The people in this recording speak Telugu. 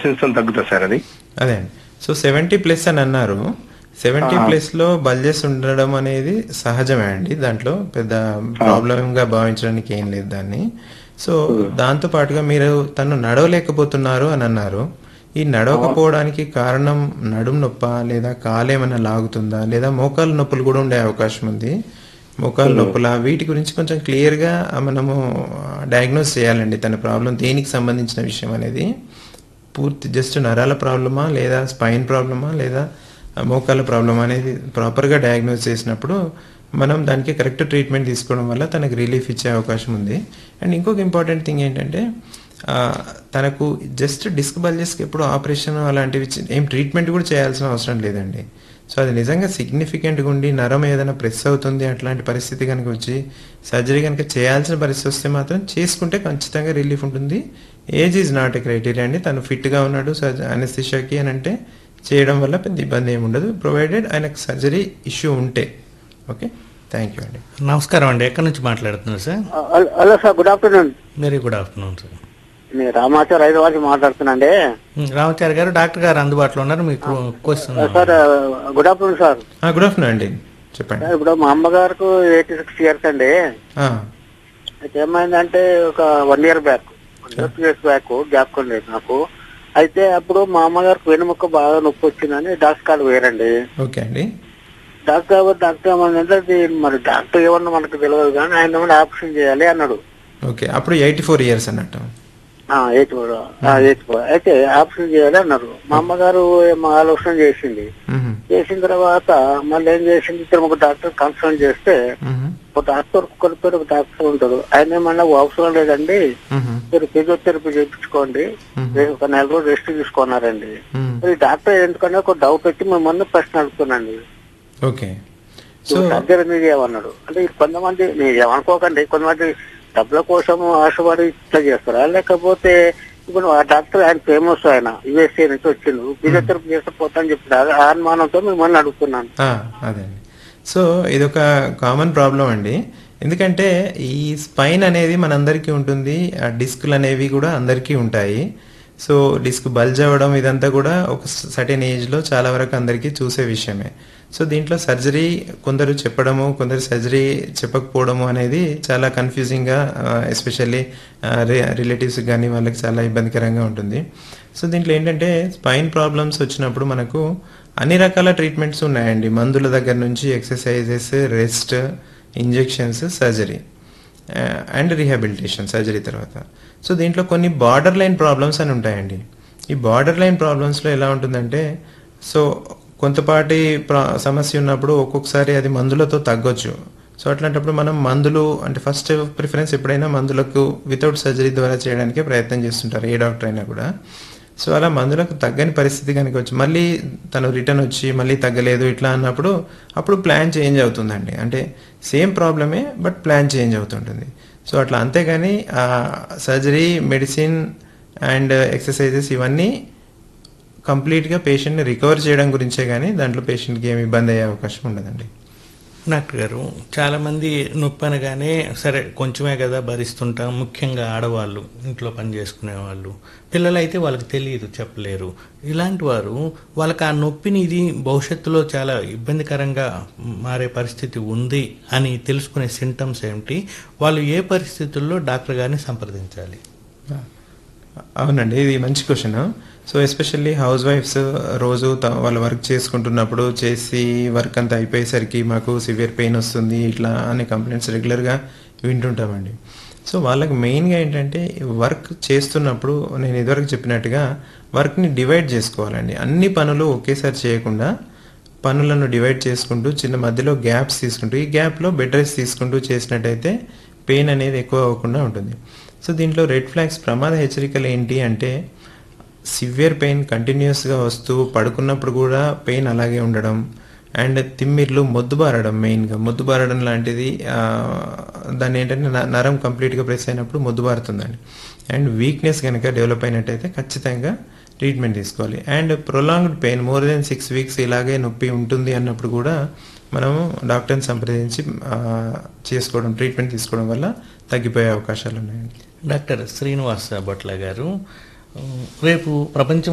మెడిసిన్స్ తో తగ్గుతుంది సార్ అది అదే అండి సో సెవెంటీ ప్లస్ అని అన్నారు సెవెంటీ ప్లస్ లో బల్జెస్ ఉండడం అనేది సహజమే అండి దాంట్లో పెద్ద ప్రాబ్లం గా భావించడానికి ఏం లేదు దాన్ని సో దాంతో పాటుగా మీరు తను నడవలేకపోతున్నారు అని అన్నారు ఈ నడవకపోవడానికి కారణం నడుము నొప్ప లేదా కాలేమైనా లాగుతుందా లేదా మోకాలు నొప్పులు కూడా ఉండే అవకాశం ఉంది మోకాలు నొప్పుల వీటి గురించి కొంచెం క్లియర్ గా మనము డయాగ్నోస్ చేయాలండి తన ప్రాబ్లం దేనికి సంబంధించిన విషయం అనేది పూర్తి జస్ట్ నరాల ప్రాబ్లమా లేదా స్పైన్ ప్రాబ్లమా లేదా మోకాల ప్రాబ్లమా అనేది ప్రాపర్గా డయాగ్నోస్ చేసినప్పుడు మనం దానికి కరెక్ట్ ట్రీట్మెంట్ తీసుకోవడం వల్ల తనకు రిలీఫ్ ఇచ్చే అవకాశం ఉంది అండ్ ఇంకొక ఇంపార్టెంట్ థింగ్ ఏంటంటే ఆ, తనకు జస్ట్ డిస్క్ బల్జెస్కి ఎప్పుడు ఆపరేషన్ అలాంటివి చి- ఏం ట్రీట్మెంట్ కూడా చేయాల్సిన అవసరం లేదండి సో అది నిజంగా సిగ్నిఫికెంట్గా ఉండి నరం ఏదైనా ప్రెస్ అవుతుంది అట్లాంటి పరిస్థితి కనుక వచ్చి సర్జరీ కనుక చేయాల్సిన పరిస్థితి వస్తే మాత్రం చేసుకుంటే ఖచ్చితంగా రిలీఫ్ ఉంటుంది age is not a criteria అండి తను ఫిట్గా ఉన్నాడు అనస్థిషాకి అని అంటే చేయడం వల్ల పెద్ద ఇబ్బంది ఏమి ఉండదు ప్రొవైడెడ్ ఆయనకు సర్జరీ ఇష్యూ ఉంటే ఓకే థ్యాంక్ యూ అండి నమస్కారం అండి ఎక్కడి నుంచి మాట్లాడుతున్నారు sir hello- hello sir good afternoon very good afternoon sir నేను రామాచార్ హైదరాబాద్ నుంచి మాట్లాడుతున్నాండి ఉమ్, రామచారి గారు డాక్టర్ గారు అందుబాటులో ఉన్నారు మీకు question sir good afternoon sir good afternoon అండి చెప్పండి సార్, ఇప్పుడు మా అమ్మగారికి ఎయిటీ సిక్స్ ఇయర్స్ అండి ఆ, అయితే ఏమైందంటే ఒక one year back one year two years back gap లేదు నాకు అయితే అప్పుడు మా అమ్మగారికి వెనుముక్క బాగా నొప్పి వచ్చిందని డాక్టర్ కాడ వేరండి ఓకే అండి డాక్టర్ గారు డాక్టర్ ఏమన్నా మరి డాక్టర్ ఏమన్నా మనకు తెలియదు కానీ ఆయన ఏమన్నా ఆపరేషన్ చేయాలి అన్నాడు ఓకే అప్పుడు ఎయిటీ ఫోర్ ఇయర్స్ అన్నట్టు ఎయిట్ ఫోర్ ఎయిట్ ఫోర్ అయితే ఆపరేషన్ చేయాలి అన్నారు మా అమ్మగారు ఏమో ఆలోచన చేసింది మ్మ్. చేసిన తర్వాత మళ్ళీ ఏం చేసింది ఇద్దరు ఒక డాక్టర్ కన్సల్ట్ చేస్తే మ్మ్. ఒక డాక్టర్ ఒకరి పేరు ఒక డాక్టర్ ఉంటాడు ఆయన ఏమన్నా అవసరం లేదండి మ్మ్. మీరు ఫిజియోథెరపీ చేయించుకోండి మీరు ఒక నెల రోజులు రెస్ట్ తీసుకున్నారండి మ్మ్. మరి డాక్టర్ ఎందుకన్నా ఒక డౌట్ వచ్చి మిమ్మల్ని ప్రశ్న అడుగుతున్నాండి ఓకే సో సర్జరీ మీద ఏమన్నాడు అంటే ఈ కొంతమంది మీరు ఏమనుకోకండి కొంతమంది డబ్బుల కోసం ఆశపడి ఇట్లా చేస్తారా లేకపోతే ఇప్పుడు ఆ డాక్టర్ ఆయన ఫేమస్ ఆయన యుఎస్ఏ నుంచి వచ్చిండు ఫిజియోథెరపీ చేస్తే పోతా అని చెప్పాడు ఆ అనుమానంతో మిమ్మల్ని అడుగుతున్నాను ఆ, అదే అండి సో ఇది ఒక కామన్ ప్రాబ్లం అండి ఎందుకంటే ఈ స్పైన్ అనేది మనందరికీ ఉంటుంది ఆ డిస్క్లు అనేవి కూడా అందరికీ ఉంటాయి సో డిస్క్ బల్జ్ అవ్వడం ఇదంతా కూడా ఒక సర్టెన్ ఏజ్లో చాలా వరకు అందరికీ చూసే విషయమే సో దీంట్లో సర్జరీ కొందరు చెప్పడము కొందరు సర్జరీ చెప్పకపోవడము అనేది చాలా కన్ఫ్యూజింగ్గా ఎస్పెషల్లీ రిలేటివ్స్ కానీ వాళ్ళకి చాలా ఇబ్బందికరంగా ఉంటుంది సో దీంట్లో ఏంటంటే స్పైన్ ప్రాబ్లమ్స్ వచ్చినప్పుడు మనకు అన్ని రకాల ట్రీట్మెంట్స్ ఉన్నాయండి మందుల దగ్గర నుంచి exercises rest injections surgery and rehabilitation surgery తర్వాత సో దీంట్లో కొన్ని బార్డర్ లైన్ ప్రాబ్లమ్స్ అని ఉంటాయండి ఈ బార్డర్ లైన్ ప్రాబ్లమ్స్లో ఎలా ఉంటుందంటే సో కొంతపాటి ప్రా- సమస్య ఉన్నప్పుడు ఒక్కొక్కసారి అది మందులతో తగ్గొచ్చు సో అట్లాంటప్పుడు మనం మందులు అంటే ఫస్ట్ ప్రిఫరెన్స్ ఎప్పుడైనా మందులకు వితౌట్ సర్జరీ ద్వారా చేయడానికే ప్రయత్నం చేస్తుంటారు ఏ డాక్టర్ అయినా కూడా సో అలా మందులకు తగ్గని పరిస్థితి కనుక వచ్చి మళ్ళీ తను రిటర్న్ వచ్చి మళ్ళీ తగ్గలేదు ఇట్లా అన్నప్పుడు అప్పుడు ప్లాన్ చేంజ్ అవుతుందండి అంటే సేమ్ ప్రాబ్లమే బట్ ప్లాన్ చేంజ్ అవుతుంటుంది సో అట్లా అంతేగాని సర్జరీ మెడిసిన్ అండ్ ఎక్సర్సైజెస్ ఇవన్నీ కంప్లీట్గా పేషెంట్ని రికవర్ చేయడం గురించే కానీ దాంట్లో పేషెంట్కి ఏమి ఇబ్బంది అయ్యే అవకాశం ఉండదండి డాక్టర్ గారు చాలా మంది నొప్పి అనగానే సరే కొంచెమే కదా భరిస్తుంటాం ముఖ్యంగా ఆడవాళ్ళు ఇంట్లో పని చేసుకునే వాళ్ళు పిల్లలైతే వాళ్ళకి తెలియదు చెప్పలేరు ఇలాంటి వారు వాళ్ళకి ఆ నొప్పిని ఇది భవిష్యత్తులో చాలా ఇబ్బందికరంగా మారే పరిస్థితి ఉంది అని తెలుసుకునే సింటమ్స్ ఏమిటి వాళ్ళు ఏ పరిస్థితుల్లో డాక్టర్ గారిని సంప్రదించాలి అవునండి ఇది మంచి క్వశ్చన్ సో ఎస్పెషల్లీ హౌస్ వైఫ్స్ రోజు త- వాళ్ళ వర్క్ చేసుకుంటున్నప్పుడు చేసి వర్క్ అంతా అయిపోయేసరికి మాకు సివియర్ పెయిన్ వస్తుంది ఇట్లా అనే కంప్లైంట్స్ రెగ్యులర్గా వింటుంటామండి సో వాళ్ళకి మెయిన్గా ఏంటంటే వర్క్ చేస్తున్నప్పుడు నేను ఇదివరకు చెప్పినట్టుగా వర్క్ని డివైడ్ చేసుకోవాలండి అన్ని పనులు ఒకేసారి చేయకుండా పనులను డివైడ్ చేసుకుంటూ చిన్న మధ్యలో గ్యాప్స్ తీసుకుంటూ ఈ గ్యాప్లో బెడ్ రెస్ట్ తీసుకుంటూ చేసినట్టయితే పెయిన్ అనేది ఎక్కువ అవ్వకుండా ఉంటుంది సో దీంట్లో రెడ్ ఫ్లాగ్స్ ప్రమాద హెచ్చరికలు ఏంటి అంటే సివియర్ పెయిన్ కంటిన్యూస్గా వస్తూ పడుకున్నప్పుడు కూడా పెయిన్ అలాగే ఉండడం అండ్ తిమ్మిర్లు మొద్దుబారడం మెయిన్గా మొద్దుబారడం లాంటిది ఆ, దాన్ని ఏంటంటే న- నరం కంప్లీట్గా ప్రెస్ అయినప్పుడు మొద్దుబారుతుందండి అండ్ వీక్నెస్ కనుక డెవలప్ అయినట్టయితే ఖచ్చితంగా ట్రీట్మెంట్ తీసుకోవాలి and prolonged pain more than six weeks ఇలాగే నొప్పి ఉంటుంది అన్నప్పుడు కూడా మనము డాక్టర్ని సంప్రదించి ఆ, చేసుకోవడం ట్రీట్మెంట్ తీసుకోవడం వల్ల తగ్గిపోయే అవకాశాలు ఉన్నాయండి డాక్టర్ శ్రీనివాస భట్ల గారు రేపు ప్రపంచం